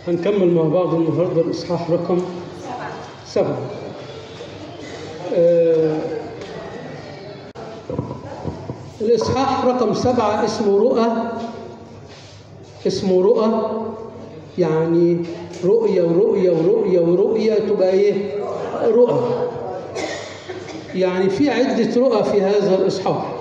هنكمل مع بعض النهارده الإصحاح رقم سبعة آه الإصحاح رقم سبعة اسمه رؤى اسمه رؤى يعني رؤية ورؤية ورؤية ورؤية تبقى إيه؟ رؤى يعني في عدة رؤى في هذا الإصحاح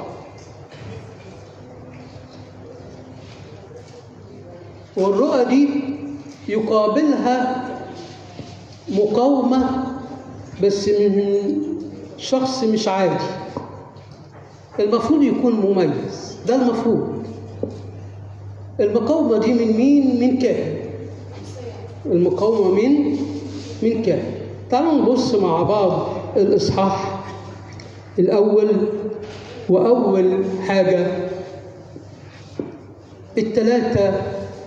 والرؤى دي يقابلها مقاومة بس من شخص مش عادي المفروض يكون مميز ده المفروض المقاومة دي من مين؟ من كاهن المقاومة من من كاهن تعالوا نبص مع بعض الإصحاح الأول وأول حاجة التلاتة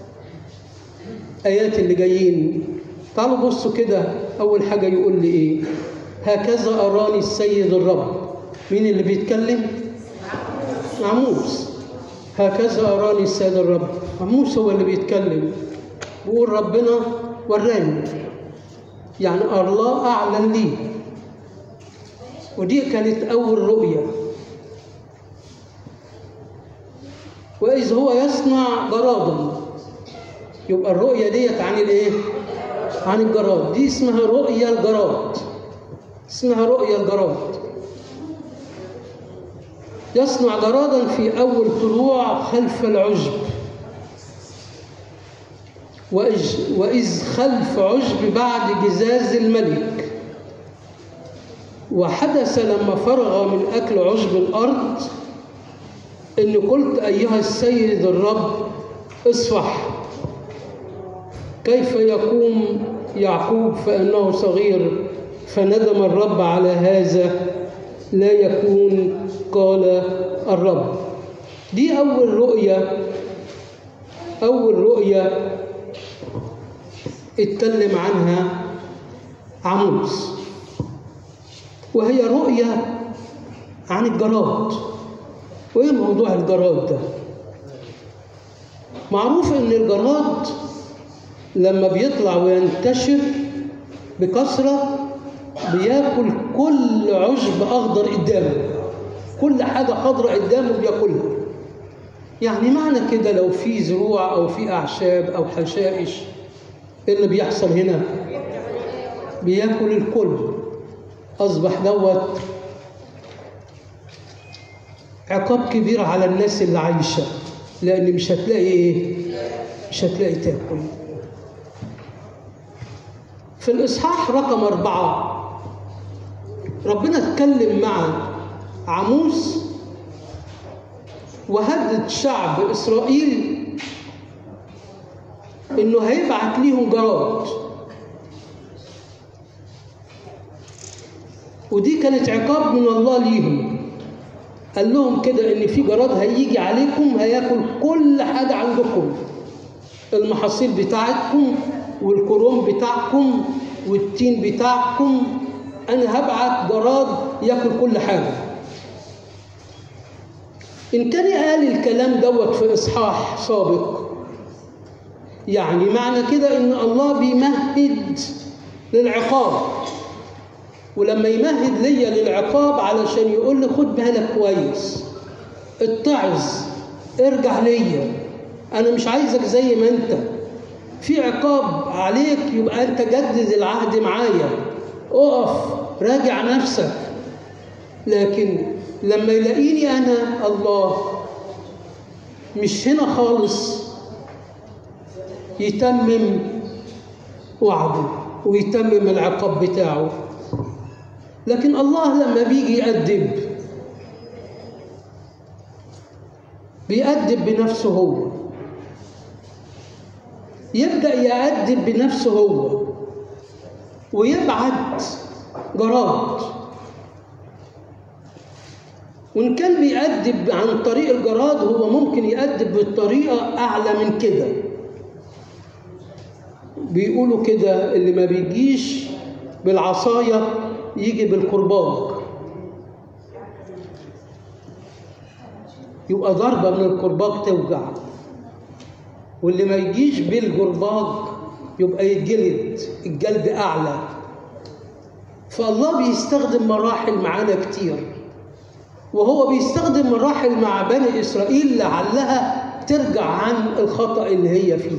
آيات اللي جايين تعالوا بصوا كده أول حاجة يقول لي إيه هكذا أراني السيد الرب مين اللي بيتكلم؟ عموس هكذا أراني السيد الرب عموس هو اللي بيتكلم بيقول ربنا وراني يعني الله أعلن لي ودي كانت أول رؤية وإذ هو يصنع جرادا يبقى الرؤية ديت عن الإيه؟ عن الجراد دي اسمها رؤية الجراد اسمها رؤية الجراد يصنع جرادا في أول طلوع خلف العشب وإذ, وإذ خلف عشب بعد جزاز الملك وحدث لما فرغ من أكل عشب الأرض إن قلت أيها السيد الرب اصفح كيف يقوم يعقوب فإنه صغير فندم الرب على هذا لا يكون قال الرب دي أول رؤية أول رؤية اتكلم عنها عموس وهي رؤية عن الجراد وإيه موضوع الجراد ده؟ معروف إن الجراد لما بيطلع وينتشر بكثرة بياكل كل عشب أخضر قدامه كل حاجة خضراء قدامه بياكلها يعني معنى كده لو في زروع أو في أعشاب أو حشائش إيه اللي بيحصل هنا؟ بياكل الكل أصبح دوت عقاب كبير على الناس اللي عايشة لأن مش هتلاقي إيه؟ مش هتلاقي تاكل في الإصحاح رقم أربعة ربنا اتكلم مع عموس وهدد شعب إسرائيل إنه هيبعت ليهم جراد ودي كانت عقاب من الله ليهم قال لهم كده إن في جراد هيجي عليكم هياكل كل حاجة عندكم المحاصيل بتاعتكم والكروم بتاعكم والتين بتاعكم انا هبعت جراد ياكل كل حاجه ان كان قال الكلام دوت في اصحاح سابق يعني معنى كده ان الله بيمهد للعقاب ولما يمهد ليا للعقاب علشان يقول لي خد بالك كويس اتعظ ارجع ليا انا مش عايزك زي ما انت في عقاب عليك يبقى انت جدد العهد معايا اقف راجع نفسك لكن لما يلاقيني انا الله مش هنا خالص يتمم وعده ويتمم العقاب بتاعه لكن الله لما بيجي يأدب بيأدب بنفسه هو يبدأ يأدب بنفسه هو ويبعت جراد وإن كان بيأدب عن طريق الجراد هو ممكن يأدب بطريقة أعلى من كده بيقولوا كده اللي ما بيجيش بالعصاية يجي بالكرباج يبقى ضربة من الكرباج توجع واللي ما يجيش بالجرباج يبقى يتجلد الجلد اعلى فالله بيستخدم مراحل معانا كتير وهو بيستخدم مراحل مع بني اسرائيل لعلها ترجع عن الخطا اللي هي فيه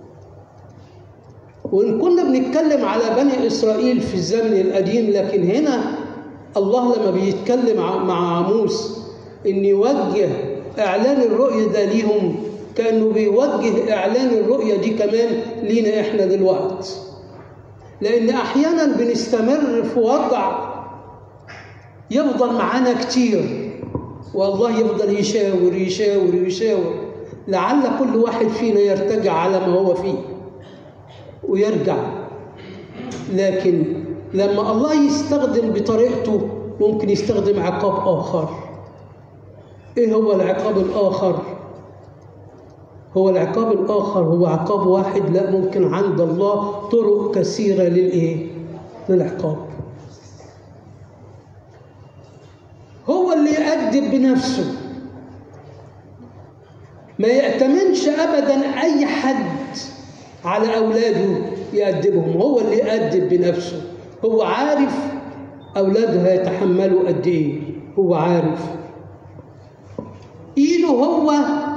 وان كنا بنتكلم على بني اسرائيل في الزمن القديم لكن هنا الله لما بيتكلم مع عموس ان يوجه اعلان الرؤيه ده ليهم كانه بيوجه اعلان الرؤيه دي كمان لينا احنا دلوقتي لان احيانا بنستمر في وضع يفضل معانا كتير والله يفضل يشاور يشاور يشاور لعل كل واحد فينا يرتجع على ما هو فيه ويرجع لكن لما الله يستخدم بطريقته ممكن يستخدم عقاب آخر إيه هو العقاب الآخر؟ هو العقاب الآخر هو عقاب واحد لا ممكن عند الله طرق كثيرة للإيه؟ للعقاب هو اللي يأدب بنفسه ما يأتمنش أبدا أي حد على أولاده يأدبهم هو اللي يأدب بنفسه هو عارف أولاده هيتحملوا قد إيه هو عارف إيده هو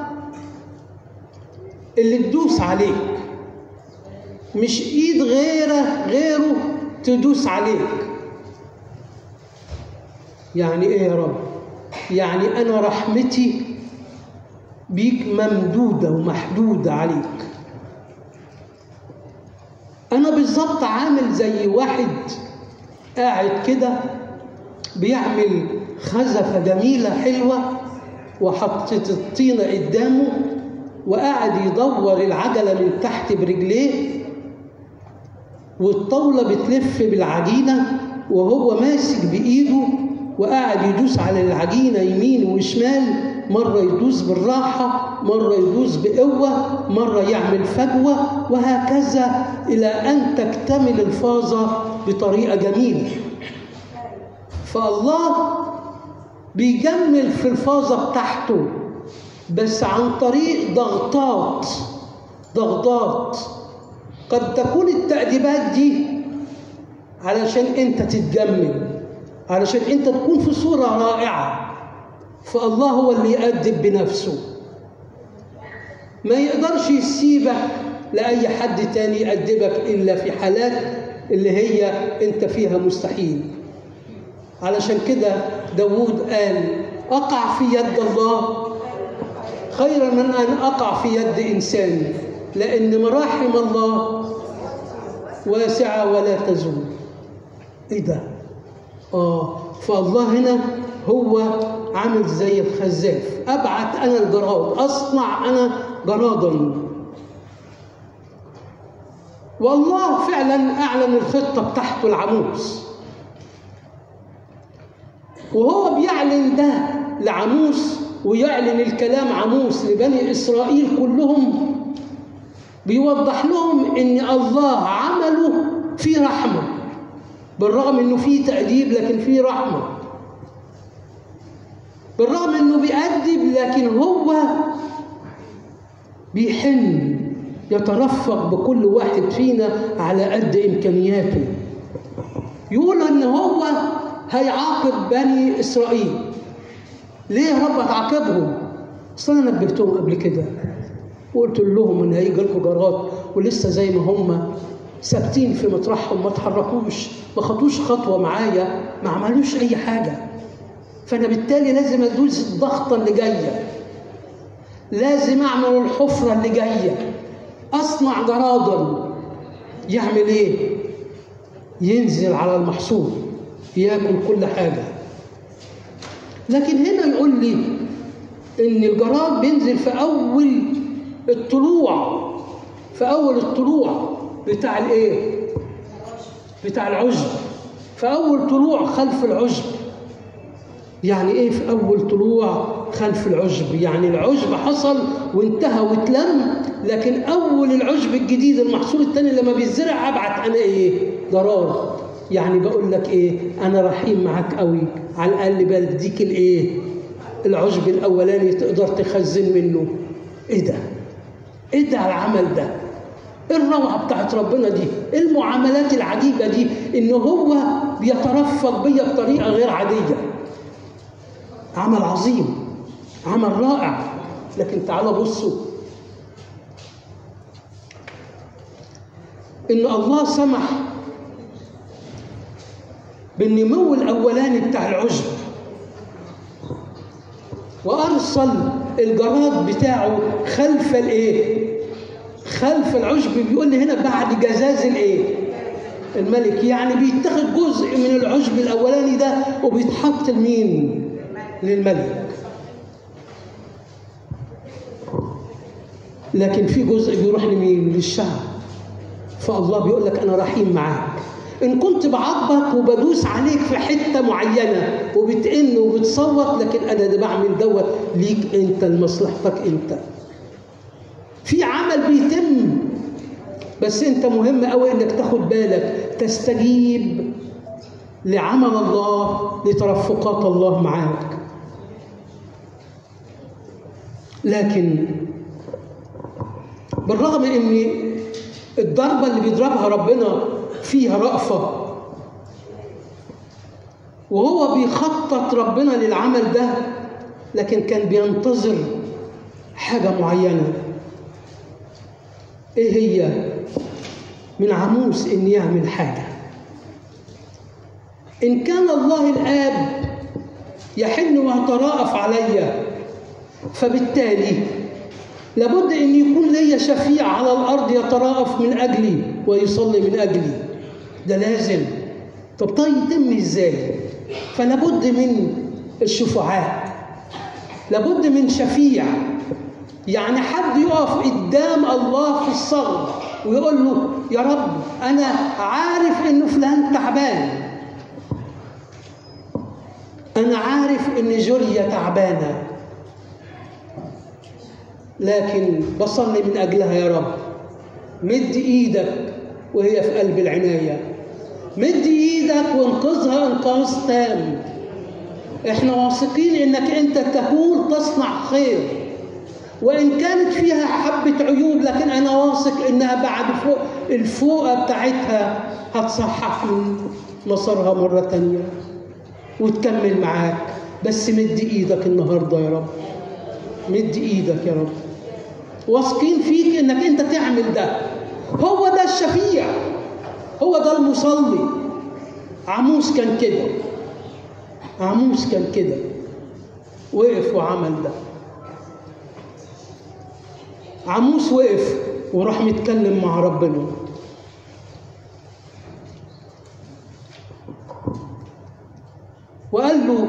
اللي تدوس عليك مش إيد غيره غيره تدوس عليك يعني إيه يا رب يعني أنا رحمتي بيك ممدودة ومحدودة عليك أنا بالظبط عامل زي واحد قاعد كده بيعمل خزفة جميلة حلوة وحطت الطينة قدامه وقاعد يدور العجلة من تحت برجليه والطاولة بتلف بالعجينة وهو ماسك بإيده وقاعد يدوس على العجينة يمين وشمال مرة يدوس بالراحة مرة يدوس بقوة مرة يعمل فجوة وهكذا إلى أن تكتمل الفازة بطريقة جميلة فالله بيجمل في الفازة بتاعته بس عن طريق ضغطات ضغطات قد تكون التأديبات دي علشان انت تتجمل علشان انت تكون في صورة رائعة فالله هو اللي يأدب بنفسه ما يقدرش يسيبك لأي حد تاني يأدبك إلا في حالات اللي هي أنت فيها مستحيل علشان كده داوود قال أقع في يد الله خيرا من أن أقع في يد إنسان لأن مراحم الله واسعة ولا تزول إيه ده؟ آه فالله هنا هو عامل زي الخزاف ابعت انا الجراد اصنع انا جرادا والله فعلا اعلن الخطه بتاعته العموس وهو بيعلن ده لعموس ويعلن الكلام عموس لبني اسرائيل كلهم بيوضح لهم ان الله عمله في رحمه بالرغم انه في تاديب لكن في رحمه بالرغم انه بيأدب لكن هو بيحن يترفق بكل واحد فينا على قد امكانياته يقول ان هو هيعاقب بني اسرائيل ليه يا رب هتعاقبهم اصل انا نبهتهم قبل كده وقلت لهم ان هيجي لكم جراد ولسه زي ما هم ثابتين في مطرحهم ما تحركوش ما خطوش خطوه معايا ما عملوش اي حاجه فانا بالتالي لازم ادوس الضغطه اللي جايه لازم اعمل الحفره اللي جايه اصنع جرادا يعمل ايه ينزل على المحصول ياكل كل حاجه لكن هنا يقول لي ان الجراد بينزل في اول الطلوع في اول الطلوع بتاع الايه بتاع العشب في اول طلوع خلف العشب يعني ايه في اول طلوع خلف العشب يعني العشب حصل وانتهى واتلم لكن اول العشب الجديد المحصول الثاني لما بيتزرع ابعت انا ايه ضرار يعني بقول لك ايه انا رحيم معاك قوي على الاقل بديك الايه العشب الاولاني تقدر تخزن منه ايه ده ايه ده العمل ده ايه الروعه بتاعت ربنا دي ايه المعاملات العجيبه دي ان هو بيترفق بيا بطريقه غير عاديه عمل عظيم عمل رائع لكن تعالوا بصوا ان الله سمح بالنمو الاولاني بتاع العشب وارسل الجراد بتاعه خلف الايه خلف العشب بيقول لي هنا بعد جزاز الايه الملك يعني بيتاخد جزء من العشب الاولاني ده وبيتحط لمين للملك لكن في جزء بيروح لمين للشعب فالله بيقول لك انا رحيم معاك ان كنت بعضك وبدوس عليك في حته معينه وبتئن وبتصوت لكن انا ده بعمل دوت ليك انت لمصلحتك انت في عمل بيتم بس انت مهم قوي انك تاخد بالك تستجيب لعمل الله لترفقات الله معاك لكن بالرغم ان الضربه اللي بيضربها ربنا فيها رأفة وهو بيخطط ربنا للعمل ده لكن كان بينتظر حاجة معينة ايه هي من عموس ان يعمل حاجة ان كان الله الاب يحن ويتراءف عليا فبالتالي لابد ان يكون لي شفيع على الارض يتراءف من اجلي ويصلي من اجلي ده لازم طب طيب يتم ازاي فلابد من الشفعاء لابد من شفيع يعني حد يقف قدام الله في الصلاة ويقول له يا رب انا عارف ان فلان تعبان انا عارف ان جوريا تعبانه لكن بصلي من اجلها يا رب مد ايدك وهي في قلب العنايه مد ايدك وانقذها انقاذ تام احنا واثقين انك انت تكون تصنع خير وان كانت فيها حبه عيوب لكن انا واثق انها بعد فوق الفوقه بتاعتها هتصحح من مسارها مره تانيه وتكمل معاك بس مد ايدك النهارده يا رب مد ايدك يا رب واثقين فيك انك انت تعمل ده هو ده الشفيع هو ده المصلي عموس كان كده عموس كان كده وقف وعمل ده عموس وقف وراح متكلم مع ربنا وقال له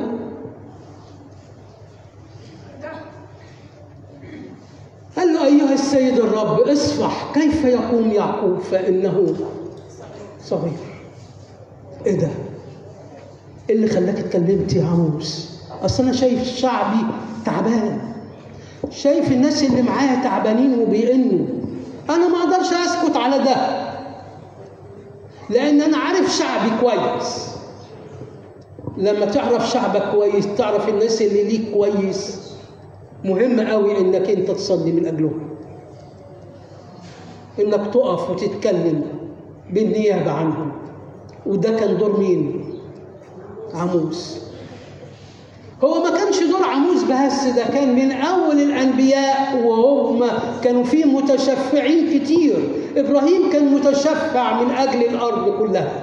قال له أيها السيد الرب اصفح كيف يقوم يعقوب فإنه صغير إيه ده؟ إيه اللي خلاك اتكلمت يا عموس؟ أصل أنا شايف شعبي تعبان شايف الناس اللي معايا تعبانين وبيئنوا أنا ما أقدرش أسكت على ده لأن أنا عارف شعبي كويس لما تعرف شعبك كويس تعرف الناس اللي ليك كويس مهم قوي انك انت تصلي من اجلهم انك تقف وتتكلم بالنيابه عنهم وده كان دور مين عموس هو ما كانش دور عموس بس ده كان من اول الانبياء وهم كانوا فيه متشفعين كتير ابراهيم كان متشفع من اجل الارض كلها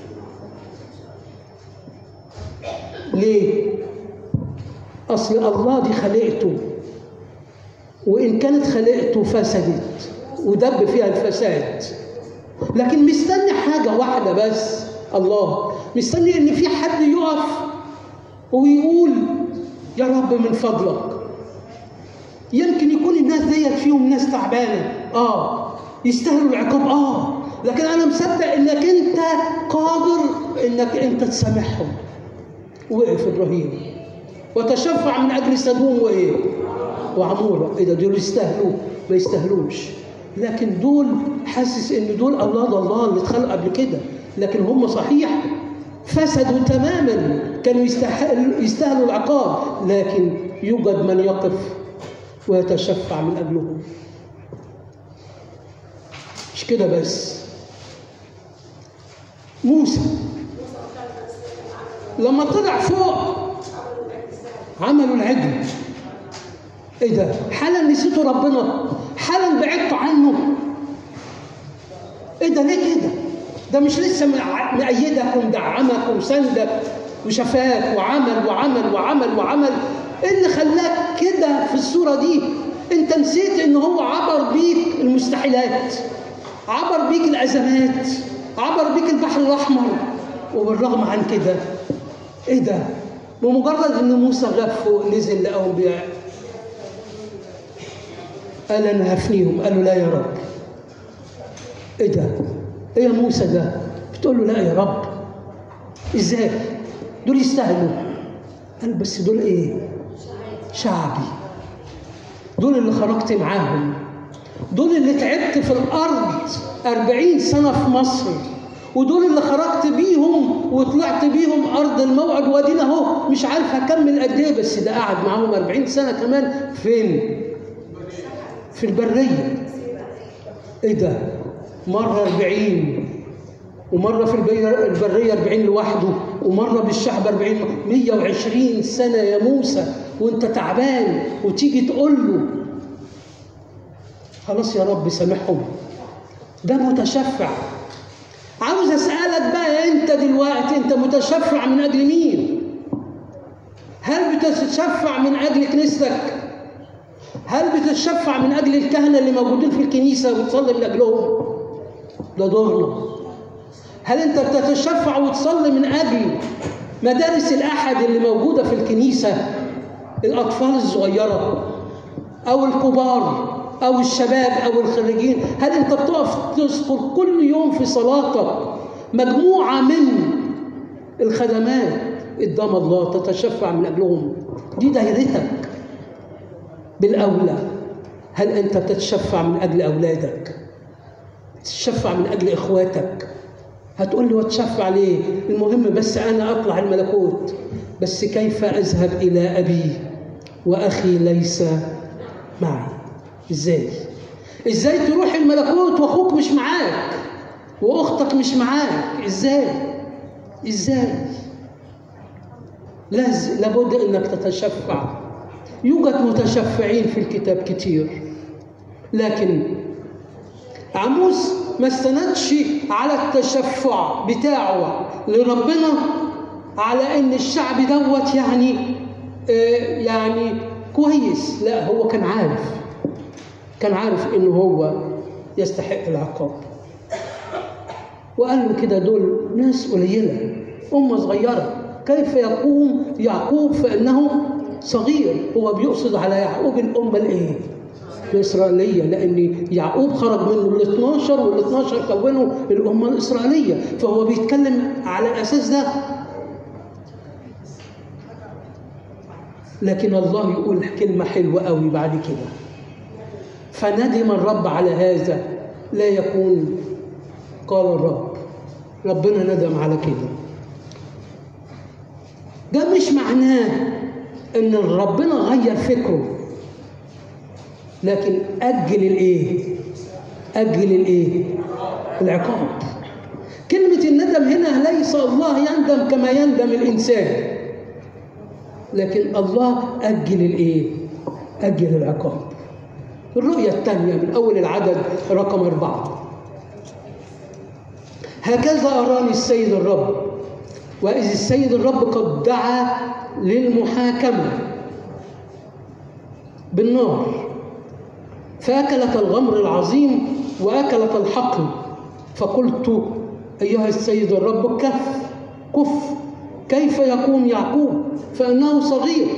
ليه اصل الله دي خلقته وان كانت خلقته فسدت ودب فيها الفساد لكن مستني حاجه واحده بس الله مستني ان في حد يقف ويقول يا رب من فضلك يمكن يكون الناس ديت فيهم ناس تعبانه اه يستاهلوا العقاب اه لكن انا مصدق انك انت قادر انك انت تسامحهم وقف ابراهيم وتشفع من اجل سدوم وايه وعموره ايه ده دول يستاهلوا ما يستاهلوش لكن دول حاسس ان دول اولاد الله اللي اتخلقوا قبل كده لكن هم صحيح فسدوا تماما كانوا يستحقوا يستاهلوا العقاب لكن يوجد من يقف ويتشفع من اجلهم مش كده بس موسى لما طلع فوق عملوا العجل ايه ده حالا نسيتوا ربنا حالا بعدتوا عنه ايه ده ليه كده ده مش لسه مع- مأيدك ومدعمك وسندك وشفاك وعمل وعمل وعمل وعمل ايه اللي خلاك كده في الصورة دي انت نسيت ان هو عبر بيك المستحيلات عبر بيك الازمات عبر بيك البحر الاحمر وبالرغم عن كده ايه ده بمجرد ان موسى غاب فوق نزل لقاهم بيع قال انا هفنيهم قالوا لا يا رب ايه ده ايه يا موسى ده بتقول له لا يا رب ازاي دول يستاهلوا قال بس دول ايه شعبي دول اللي خرجت معاهم دول اللي تعبت في الارض أربعين سنه في مصر ودول اللي خرجت بيهم وطلعت بيهم ارض الموعد وادينا اهو مش عارف هكمل قد ايه بس ده قعد معاهم 40 سنه كمان فين في البريه ايه ده مره 40 ومره في البي- البريه 40 لوحده ومره بالشعب 40 120 سنه يا موسى وانت تعبان وتيجي تقول له خلاص يا رب سامحهم ده متشفع عاوز اسالك بقى انت دلوقتي انت متشفع من اجل مين هل بتتشفع من اجل كنيستك هل بتتشفع من اجل الكهنه اللي موجودين في الكنيسه وتصلي من اجلهم ده دورنا هل انت بتتشفع وتصلي من اجل مدارس الاحد اللي موجوده في الكنيسه الاطفال الصغيره او الكبار او الشباب او الخريجين هل انت بتقف تذكر كل يوم في صلاتك مجموعه من الخدمات قدام الله تتشفع من اجلهم دي دايرتك بالاولى هل انت بتتشفع من اجل اولادك تتشفع من اجل اخواتك هتقول لي واتشفع ليه المهم بس انا اطلع الملكوت بس كيف اذهب الى ابي واخي ليس معي ازاي ازاي تروح الملكوت واخوك مش معاك واختك مش معاك ازاي ازاي لاز لابد انك تتشفع يوجد متشفعين في الكتاب كتير لكن عموس ما استندش على التشفع بتاعه لربنا على ان الشعب دوت يعني آه يعني كويس لا هو كان عارف كان عارف انه هو يستحق العقاب وقال له كده دول ناس قليله امه صغيره كيف يقوم يعقوب فانه صغير هو بيقصد على يعقوب الامه الايه الإسرائيلية لأن يعقوب خرج منه ال 12 وال 12 كونوا الأمة الإسرائيلية فهو بيتكلم على الأساس ده لكن الله يقول كلمة حلوة قوي بعد كده فندم الرب على هذا لا يكون قال الرب ربنا ندم على كده ده مش معناه ان ربنا غير فكره لكن أجل الإيه؟ أجل الإيه؟ العقاب. كلمة الندم هنا ليس الله يندم كما يندم الإنسان. لكن الله أجل الإيه؟ أجل العقاب. الرؤية الثانية من أول العدد رقم أربعة. هكذا أراني السيد الرب وإذ السيد الرب قد دعا للمحاكمة بالنار فأكلت الغمر العظيم وأكلت الحقل فقلت أيها السيد الرب كف كف كيف يقوم يعقوب فإنه صغير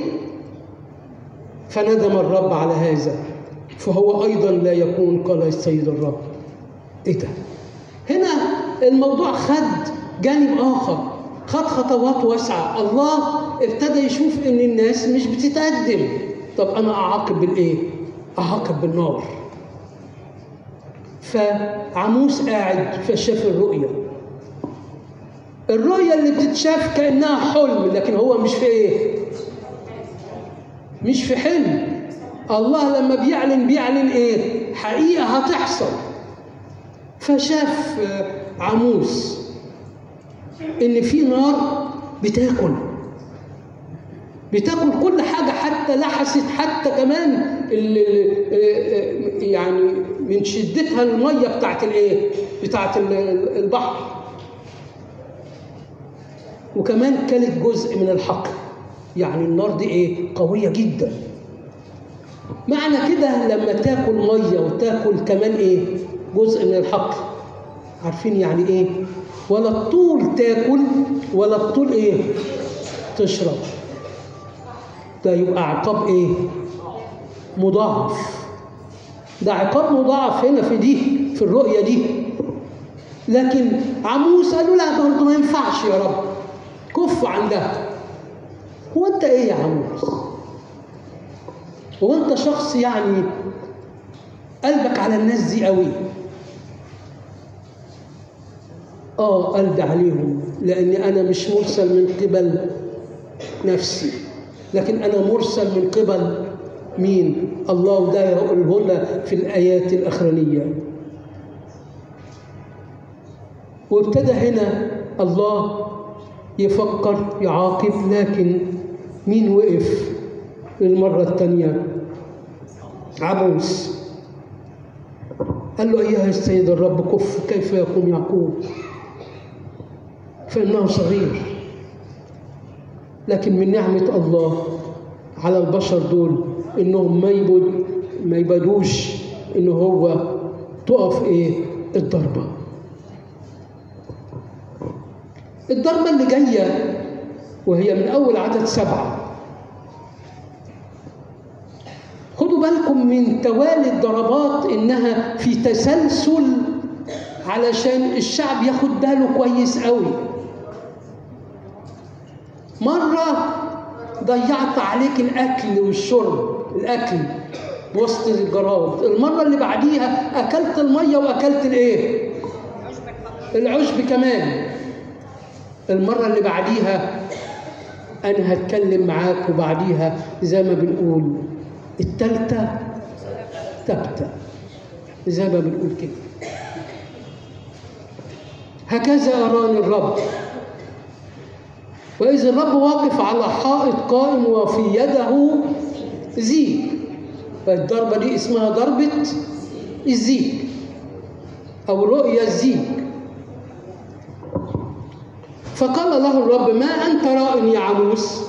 فندم الرب على هذا فهو أيضا لا يكون قال السيد الرب إيه ده؟ هنا الموضوع خد جانب آخر خد خطوات واسعة الله ابتدى يشوف إن الناس مش بتتقدم طب أنا أعاقب بالإيه؟ أعاقب بالنار فعموس قاعد فشاف الرؤية الرؤية اللي بتتشاف كأنها حلم لكن هو مش في إيه؟ مش في حلم الله لما بيعلن بيعلن إيه؟ حقيقة هتحصل فشاف عموس ان في نار بتاكل بتاكل كل حاجه حتى لحست حتى كمان ال ال يعني من شدتها الميه بتاعت الايه بتاعت البحر وكمان كانت جزء من الحقل يعني النار دي ايه قويه جدا معنى كده لما تاكل ميه وتاكل كمان ايه جزء من الحقل عارفين يعني ايه ولا الطول تاكل ولا الطول ايه تشرب ده يبقى عقاب ايه مضاعف ده عقاب مضاعف هنا في دي في الرؤية دي لكن عموس قالوا لا برضه ما ينفعش يا رب كف عن ده هو انت ايه يا عموس هو انت شخص يعني قلبك على الناس دي قوي اه قلبي عليهم لاني انا مش مرسل من قبل نفسي لكن انا مرسل من قبل مين الله وده يقوله لنا في الايات الاخرانيه وابتدى هنا الله يفكر يعاقب لكن مين وقف للمره الثانيه عبوس قال له ايها السيد الرب كف كيف يقوم يعقوب فانه صغير لكن من نعمة الله على البشر دول إنهم ما يبد ما يبدوش إن هو تقف إيه الضربة الضربة اللي جاية وهي من أول عدد سبعة خدوا بالكم من توالي الضربات إنها في تسلسل علشان الشعب ياخد باله كويس قوي مرة ضيعت عليك الأكل والشرب الأكل وسط الجراد المرة اللي بعديها أكلت المية وأكلت الإيه؟ العشب كمان المرة اللي بعديها أنا هتكلم معاك وبعديها زي ما بنقول التالتة تبتة زي ما بنقول كده هكذا أراني الرب وإذا الرب واقف على حائط قائم وفي يده زيج فالضربة دي اسمها ضربة الزيج أو رؤيا الزيج فقال له الرب ما أنت راء يا عموس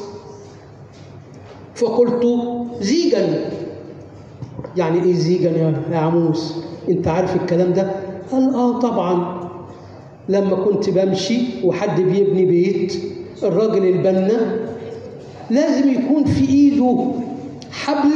فقلت زيجا يعني ايه زيجا يا عموس انت عارف الكلام ده قال اه طبعا لما كنت بمشي وحد بيبني بيت الراجل البنا لازم يكون في ايده حبل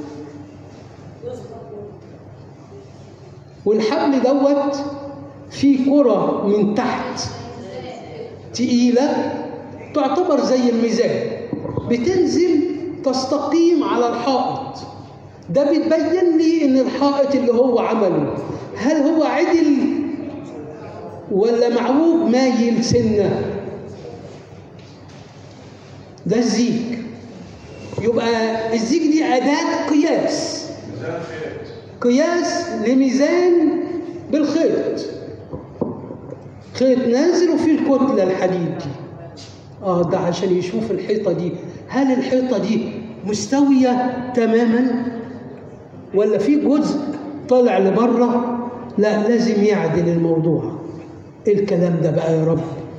والحبل دوت فيه كرة من تحت تقيلة تعتبر زي الميزان بتنزل تستقيم على الحائط ده بتبين لي ان الحائط اللي هو عمله هل هو عدل ولا معوج مايل سنه ده الزيج يبقى الزيج دي أداة قياس قياس لميزان بالخيط خيط نازل وفيه الكتلة الحديد دي اه ده عشان يشوف الحيطة دي هل الحيطة دي مستوية تماما ولا في جزء طالع لبره لا لازم يعدل الموضوع ايه الكلام ده بقى يا رب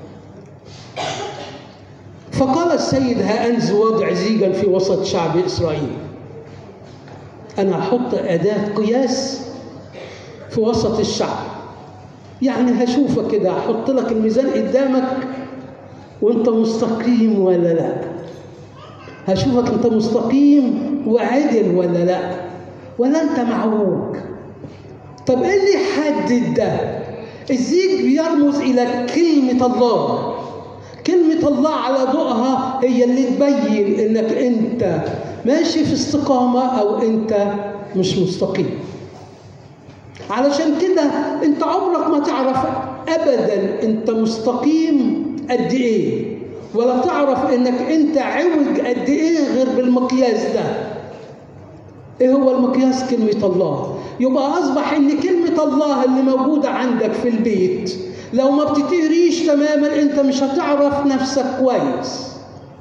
فقال السيد ها أنز وضع زيجا في وسط شعب إسرائيل أنا أحط أداة قياس في وسط الشعب يعني هشوفك كده أحط لك الميزان قدامك وأنت مستقيم ولا لا هشوفك أنت مستقيم وعدل ولا لا ولا أنت معوج طب إيه اللي يحدد ده الزيج بيرمز إلى كلمة الله كلمة الله على ضوءها هي اللي تبين انك انت ماشي في استقامة او انت مش مستقيم علشان كده انت عمرك ما تعرف ابدا انت مستقيم قد ايه ولا تعرف انك انت عوج قد ايه غير بالمقياس ده ايه هو المقياس كلمة الله يبقى أصبح إن كلمة الله اللي موجودة عندك في البيت لو ما بتتقريش تماما أنت مش هتعرف نفسك كويس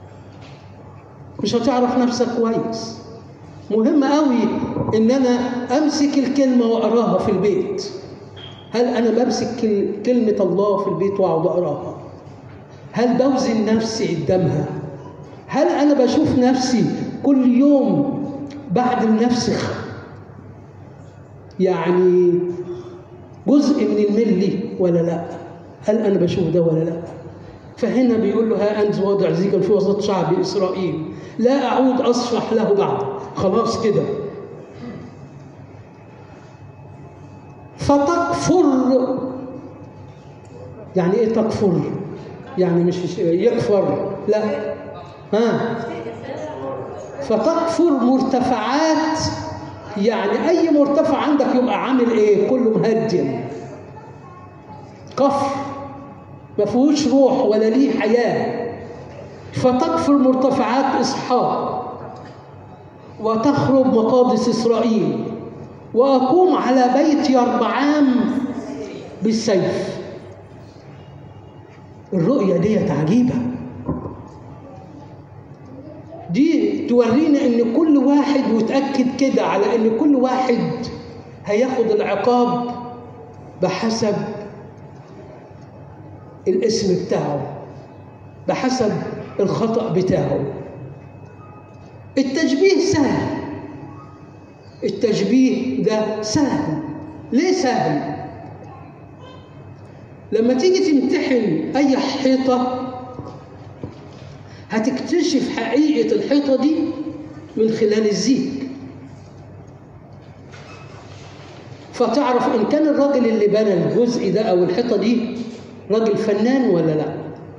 مش هتعرف نفسك كويس مهم قوي إن أنا أمسك الكلمة وأقراها في البيت هل أنا بمسك كلمة الله في البيت وأقعد أقراها هل بوزن نفسي قدامها هل أنا بشوف نفسي كل يوم بعد النفسخ يعني جزء من الملي ولا لا هل انا بشوف ده ولا لا فهنا بيقول له ها انت واضع زيكا في وسط شعب اسرائيل لا اعود اصفح له بعد خلاص كده فتكفر يعني ايه تكفر يعني مش يكفر لا ها فتكفر مرتفعات يعني اي مرتفع عندك يبقى عامل ايه كله مهدم كفر ما فيهوش روح ولا ليه حياه فتكفر مرتفعات اسحاق وتخرب مقادس اسرائيل واقوم على بيت يربعام بالسيف الرؤيه ديت عجيبه دي تورينا ان كل واحد وتاكد كده على ان كل واحد هياخد العقاب بحسب الاسم بتاعه بحسب الخطا بتاعه التشبيه سهل التشبيه ده سهل ليه سهل لما تيجي تمتحن اي حيطه هتكتشف حقيقة الحيطة دي من خلال الزيج فتعرف إن كان الراجل اللي بنى الجزء ده أو الحيطة دي راجل فنان ولا لا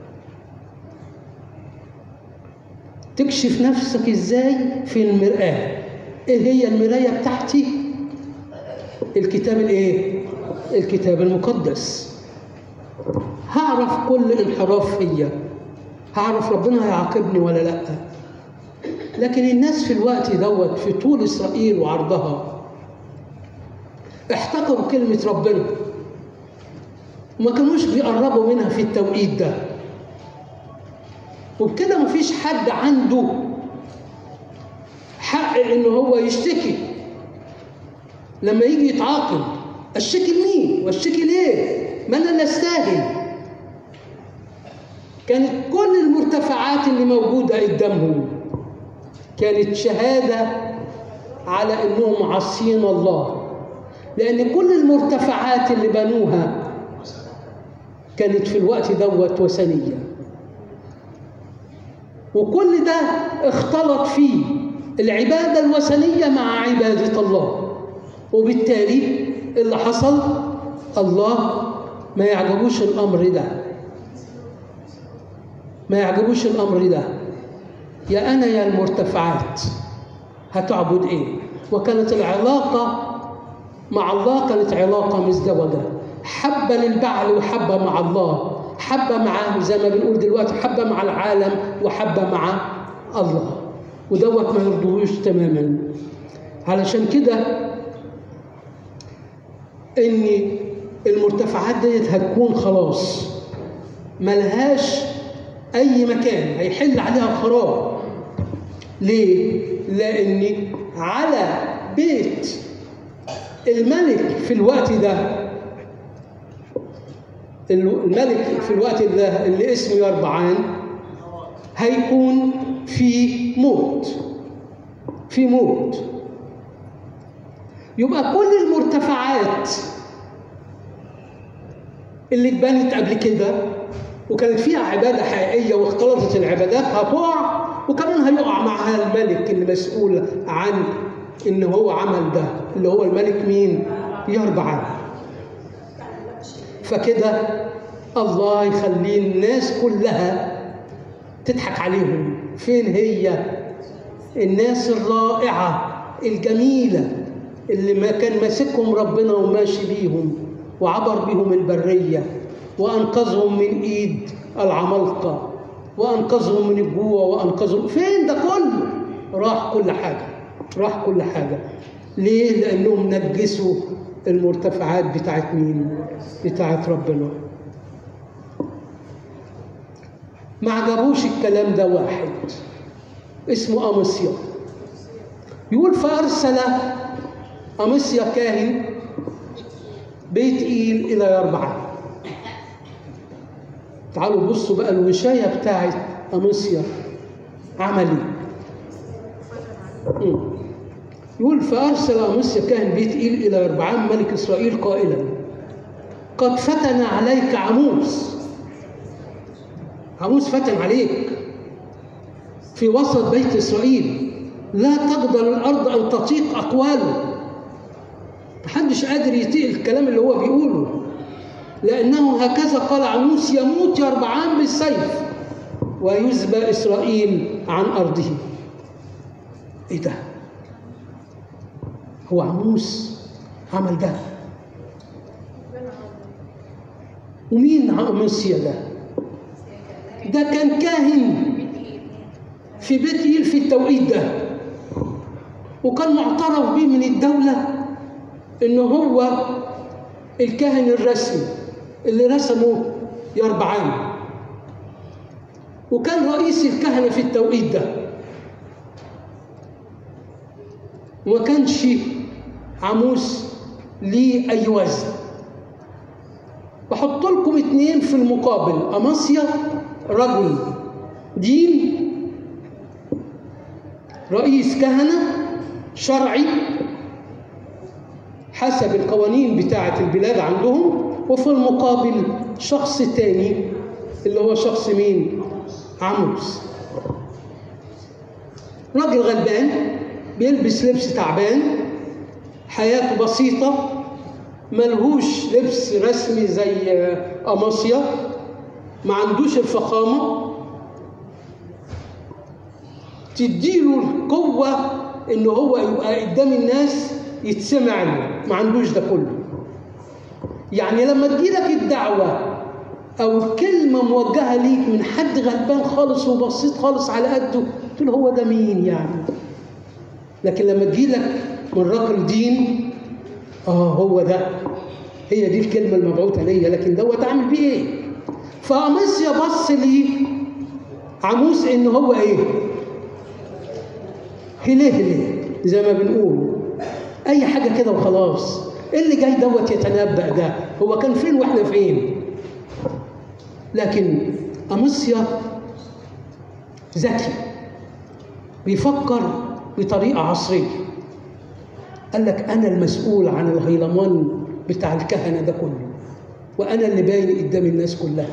تكشف نفسك إزاي في المرآة إيه هي المراية بتاعتي الكتاب الإيه الكتاب المقدس هعرف كل انحراف فيا هعرف ربنا هيعاقبني ولا لا لكن الناس في الوقت دوت في طول اسرائيل وعرضها احتقروا كلمه ربنا وما كانوش بيقربوا منها في التوقيت ده وبكده مفيش حد عنده حق ان هو يشتكي لما يجي يتعاقب اشتكي لمين واشتكي ليه ما انا اللي استاهل كانت كل المرتفعات اللي موجودة قدامهم كانت شهادة على أنهم عاصين الله لأن كل المرتفعات اللي بنوها كانت في الوقت دوت وثنية وكل ده اختلط فيه العبادة الوثنية مع عبادة الله وبالتالي اللي حصل الله ما يعجبوش الأمر ده ما يعجبوش الامر ده يا انا يا المرتفعات هتعبد ايه وكانت العلاقه مع الله كانت علاقه مزدوجه حبه للبعل وحبه مع الله حبه مع زي ما بنقول دلوقتي حبه مع العالم وحبه مع الله ودوت ما يرضوش تماما علشان كده ان المرتفعات ديت هتكون خلاص ملهاش اي مكان هيحل عليها خراب ليه لان على بيت الملك في الوقت ده الملك في الوقت ده اللي اسمه يربعان هيكون في موت في موت يبقى كل المرتفعات اللي اتبنت قبل كده وكانت فيها عبادة حقيقية واختلطت العبادات هتقع وكمان هيقع معها الملك اللي مسؤول عن ان هو عمل ده اللي هو الملك مين؟ يربعان فكده الله يخلي الناس كلها تضحك عليهم فين هي الناس الرائعة الجميلة اللي ما كان ماسكهم ربنا وماشي بيهم وعبر بيهم البرية وأنقذهم من إيد العمالقة وأنقذهم من الجوع وأنقذهم فين ده كله راح كل حاجة راح كل حاجة ليه؟ لأنهم نجسوا المرتفعات بتاعت مين؟ بتاعت ربنا ما عجبوش الكلام ده واحد اسمه أمسيا يقول فأرسل أمسيا كاهن بيت إيل إلى يربعة تعالوا بصوا بقى الوشاية بتاعت أمسيا عملي يقول فأرسل أمسيا كاهن بيت إيل إلى يربعام ملك إسرائيل قائلا قد فتن عليك عموس عموس فتن عليك في وسط بيت إسرائيل لا تقدر الأرض أن تطيق أقواله محدش قادر يطيق الكلام اللي هو بيقوله لأنه هكذا قال عموس يموت يربعام بالسيف ويزبى إسرائيل عن أرضه إيه ده؟ هو عموس عمل ده ومين عموسيا ده؟ ده كان كاهن في بيت إيل في التوقيت ده وكان معترف به من الدولة إن هو الكاهن الرسمي اللي رسمه يربعام وكان رئيس الكهنة في التوقيت ده وما كانش عموس ليه أي وزن بحط لكم اتنين في المقابل أماسيا رجل دين رئيس كهنة شرعي حسب القوانين بتاعة البلاد عندهم وفي المقابل شخص تاني اللي هو شخص مين؟ عموس راجل غلبان بيلبس لبس تعبان حياته بسيطة ملهوش لبس رسمي زي أماسيا ما عندوش الفخامة تديله القوة إن هو يبقى قدام الناس يتسمع له ما عندوش ده كله يعني لما تجيلك الدعوة أو كلمة موجهة ليك من حد غلبان خالص وبسيط خالص على قده تقول هو ده مين يعني لكن لما تجيلك من راجل دين اه هو ده هي دي الكلمة المبعوثة ليا لكن دوت أعمل بيه إيه؟ فأمسيا بص لي عموس إن هو إيه؟ هلهلي زي ما بنقول أي حاجة كده وخلاص اللي جاي دوت يتنبأ ده هو كان فين وإحنا فين؟ لكن أمسيا ذكي بيفكر بطريقة عصرية قال لك أنا المسؤول عن الهيلمان بتاع الكهنة ده كله وأنا اللي باين قدام الناس كلها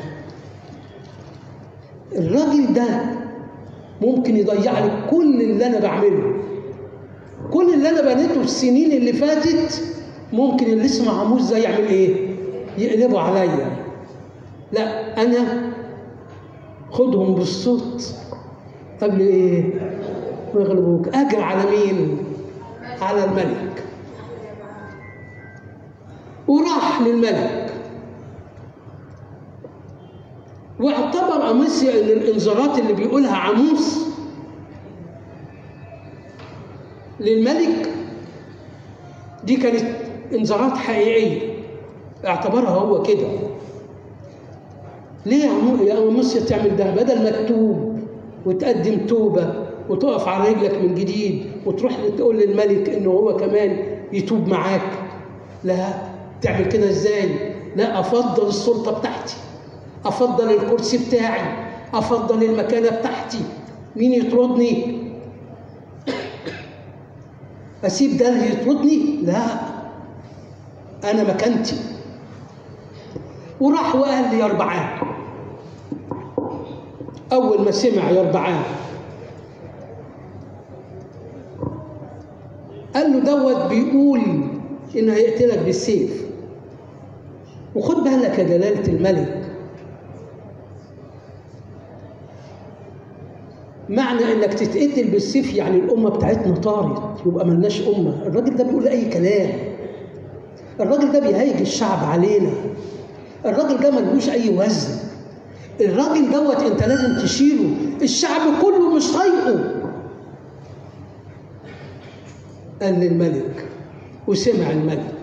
الراجل ده ممكن يضيع لي كل اللي أنا بعمله كل اللي أنا بنيته في السنين اللي فاتت ممكن اللي اسمه عموس ده يعمل إيه؟ يقلبه عليا لا أنا خدهم بالصوت قبل إيه؟ ما يغلبوك أجر على مين؟ على الملك وراح للملك واعتبر أمسيا أن الإنذارات اللي بيقولها عموس للملك دي كانت إنذارات حقيقية اعتبرها هو كده ليه يا أمسيا تعمل ده بدل ما تتوب وتقدم توبة وتقف على رجلك من جديد وتروح تقول للملك انه هو كمان يتوب معاك لا تعمل كده ازاي لا افضل السلطه بتاعتي افضل الكرسي بتاعي افضل المكانه بتاعتي مين يطردني اسيب ده اللي يطردني لا انا مكانتي وراح وقال لي يربعان اول ما سمع يربعان قال له دوت بيقول انه هيقتلك بالسيف وخد بالك يا جلالة الملك معنى انك تتقتل بالسيف يعني الامه بتاعتنا طارت يبقى ملناش امه الراجل ده بيقول اي كلام الراجل ده بيهيج الشعب علينا الراجل ده ملهوش اي وزن الراجل دوت انت لازم تشيله الشعب كله مش طايقه قال للملك وسمع الملك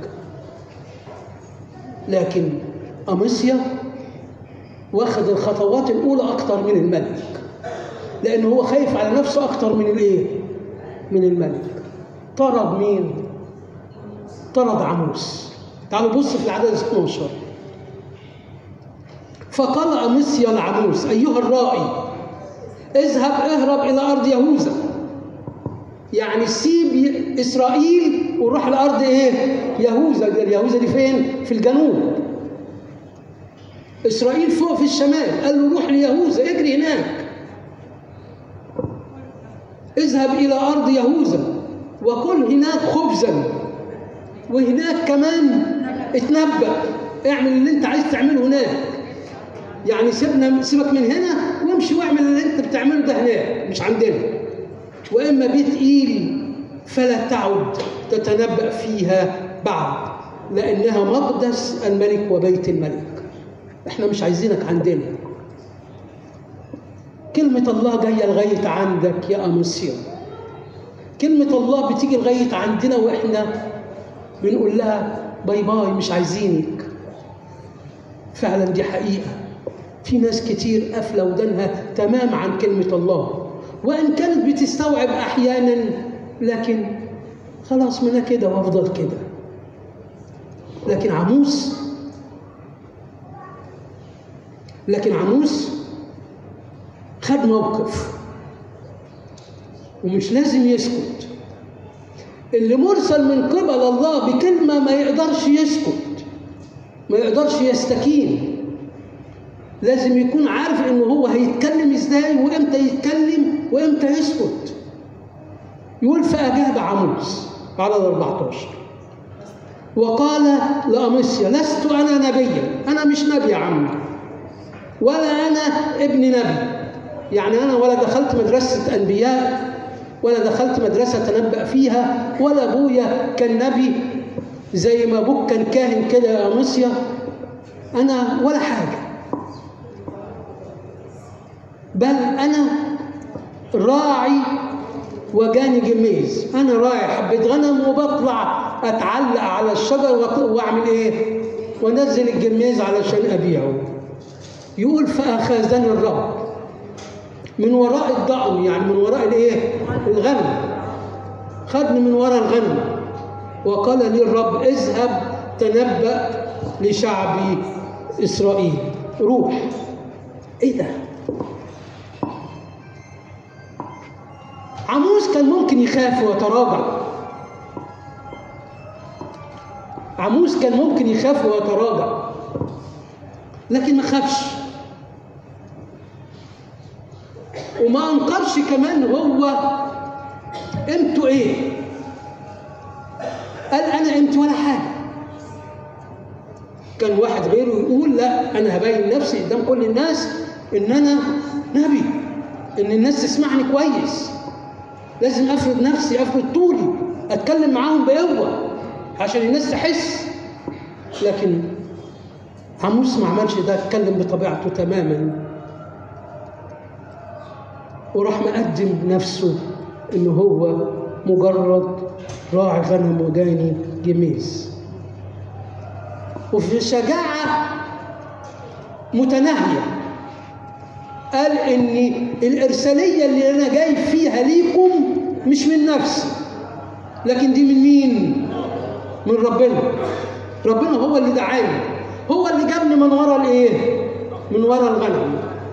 لكن أمسيا واخد الخطوات الأولى أكتر من الملك لأنه هو خايف على نفسه أكتر من الإيه؟ من الملك طرد مين؟ طرد عموس تعالوا بص في العدد 12 فقال أمسيا العموس أيها الرائي اذهب اهرب إلى أرض يهوذا يعني سيب إسرائيل وروح لأرض إيه؟ يهوذا دي يهوذا دي فين؟ في الجنوب إسرائيل فوق في الشمال قال له روح ليهوذا اجري هناك اذهب إلى أرض يهوذا وكل هناك خبزا وهناك كمان اتنبأ اعمل اللي انت عايز تعمله هناك يعني سيبنا سيبك من هنا وامشي واعمل اللي انت بتعمله ده هناك مش عندنا واما بيت ايل فلا تعد تتنبأ فيها بعد لانها مقدس الملك وبيت الملك احنا مش عايزينك عندنا كلمة الله جاية لغاية عندك يا أمسيا كلمة الله بتيجي لغاية عندنا وإحنا بنقول لها باي باي مش عايزينك فعلا دي حقيقة في ناس كتير قافلة ودانها تمام عن كلمة الله وإن كانت بتستوعب أحيانا لكن خلاص من كده وأفضل كده لكن عموس لكن عموس خد موقف ومش لازم يسكت اللي مرسل من قبل الله بكلمة ما يقدرش يسكت ما يقدرش يستكين لازم يكون عارف انه هو هيتكلم ازاي وامتى يتكلم وامتى يسكت يقول فأجاب عموس على 14 وقال لأمسيا لست أنا نبيا أنا مش نبي يا عم ولا أنا ابن نبي يعني أنا ولا دخلت مدرسة أنبياء ولا دخلت مدرسة تنبأ فيها ولا أبويا كان نبي زي ما أبوك كان كاهن كده يا أمسيا أنا ولا حاجة بل أنا راعي وجاني جميز أنا راعي حبة غنم وبطلع أتعلق على الشجر وأعمل إيه؟ وأنزل الجميز علشان أبيعه يقول فأخذني الرب من وراء الضأن يعني من وراء الايه؟ الغنم خدني من وراء الغنم وقال لي الرب اذهب تنبأ لشعبي إسرائيل روح ايه ده؟ عموس كان ممكن يخاف ويتراجع عموس كان ممكن يخاف ويتراجع لكن ما خافش وما انكرش كمان هو قيمته ايه قال انا قيمتي ولا حاجه كان واحد غيره يقول لا انا هبين نفسي قدام كل الناس ان انا نبي ان الناس تسمعني كويس لازم افرض نفسي افرض طولي اتكلم معاهم بقوه عشان الناس تحس لكن عموس ما عملش ده اتكلم بطبيعته تماما وراح مقدم نفسه ان هو مجرد راعي غنم وجاني جميز وفي شجاعة متناهية قال ان الارسالية اللي انا جاي فيها ليكم مش من نفسي لكن دي من مين؟ من ربنا ربنا هو اللي دعاني هو اللي جابني من ورا الايه؟ من ورا الغنم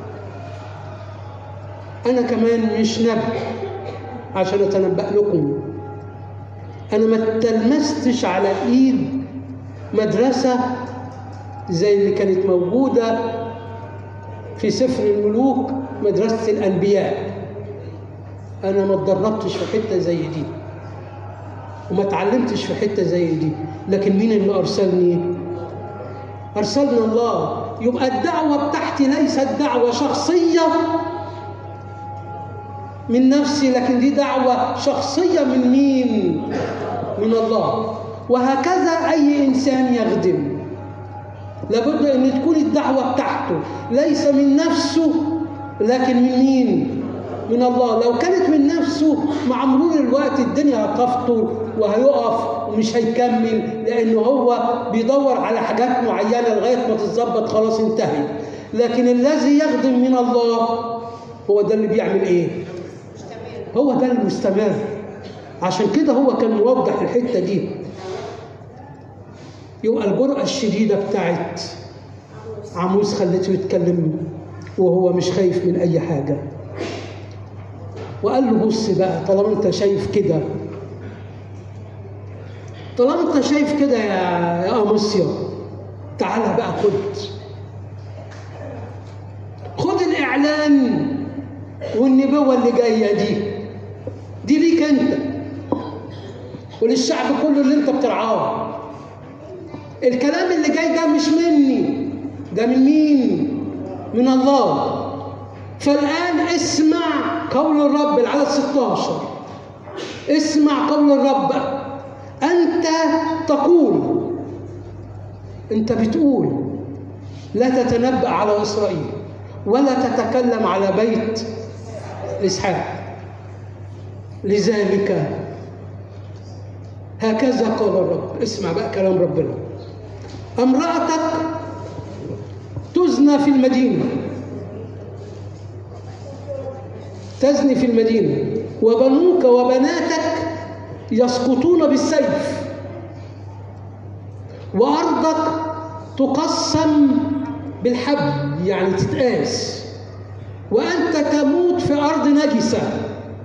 أنا كمان مش نبي عشان أتنبأ لكم أنا ما تلمستش على إيد مدرسة زي اللي كانت موجودة في سفر الملوك مدرسة الأنبياء أنا ما اتدربتش في حتة زي دي وما اتعلمتش في حتة زي دي لكن مين اللي أرسلني؟ أرسلنا الله يبقى الدعوة بتاعتي ليست دعوة شخصية من نفسي لكن دي دعوة شخصية من مين؟ من الله وهكذا أي إنسان يخدم لابد أن تكون الدعوة بتاعته ليس من نفسه لكن من مين؟ من الله لو كانت من نفسه مع مرور الوقت الدنيا هتفطر وهيقف ومش هيكمل لانه هو بيدور على حاجات معينه لغايه ما تتظبط خلاص انتهت لكن الذي يخدم من الله هو ده اللي بيعمل ايه هو ده المستمر عشان كده هو كان موضح الحته دي يبقى الجرأة الشديدة بتاعت عموس خلته يتكلم وهو مش خايف من أي حاجة وقال له بص بقى طالما أنت شايف كده طالما أنت شايف كده يا يا أموسيا تعالى بقى خد خد الإعلان والنبوة اللي جاية دي دي ليك أنت وللشعب كله اللي أنت بترعاه الكلام اللي جاي ده مش مني ده من مين من الله فالآن اسمع قول الرب العدد 16 اسمع قول الرب أنت تقول أنت بتقول لا تتنبأ على إسرائيل ولا تتكلم على بيت إسحاق لذلك هكذا قال الرب اسمع بقى كلام ربنا امرأتك تزنى في المدينة تزني في المدينة وبنوك وبناتك يسقطون بالسيف وأرضك تقسم بالحبل يعني تتقاس وأنت تموت في أرض نجسة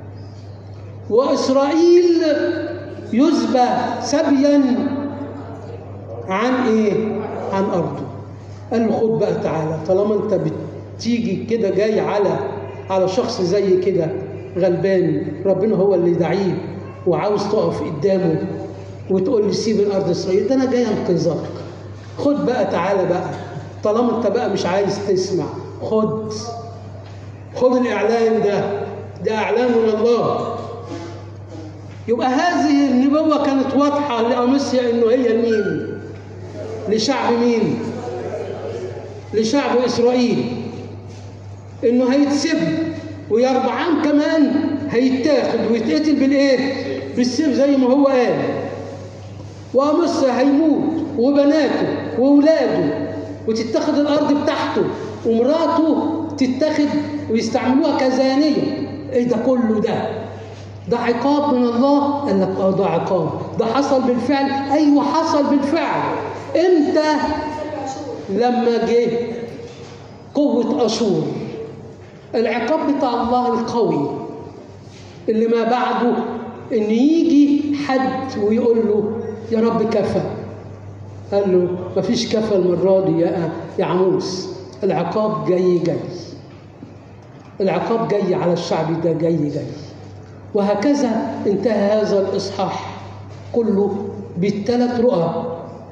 وإسرائيل يذبى سبيا عن ايه؟ عن ارضه. قال له خد بقى تعالى طالما انت بتيجي كده جاي على على شخص زي كده غلبان ربنا هو اللي يدعيه وعاوز تقف قدامه وتقول لي سيب الارض اسرائيل ده انا جاي انقذك. خد بقى تعالى بقى طالما انت بقى مش عايز تسمع خد خد الاعلان ده ده اعلان من الله يبقى هذه النبوة كانت واضحة لأمسيا إنه هي لمين؟ لشعب مين؟ لشعب إسرائيل إنه هيتسب ويربعام كمان هيتاخد ويتقتل بالإيه؟ بالسيف زي ما هو قال وأمسيا هيموت وبناته وأولاده وتتاخد الأرض بتاعته ومراته تتاخد ويستعملوها كزانية إيه ده كله ده؟ ده عقاب من الله قال لك اه ده عقاب ده حصل بالفعل ايوه حصل بالفعل امتى لما جه قوة أشور العقاب بتاع الله القوي اللي ما بعده إن يجي حد ويقول له يا رب كفى قال له مفيش كفى المرة دي يا يا عموس العقاب جاي جاي العقاب جاي على الشعب ده جاي جاي وهكذا انتهى هذا الإصحاح كله بالثلاث رؤى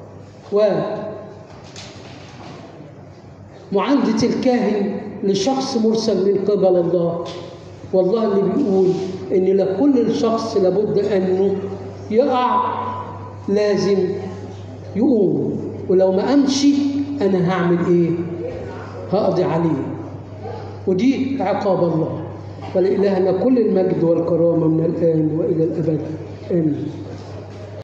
ومعاندة الكاهن لشخص مرسل من قبل الله والله اللي بيقول ان لكل شخص لابد انه يقع لازم يقوم ولو ما قامش انا هعمل ايه هقضي عليه ودي عقاب الله ولإلهنا كل المجد والكرامة من الآن وإلى الأبد آمين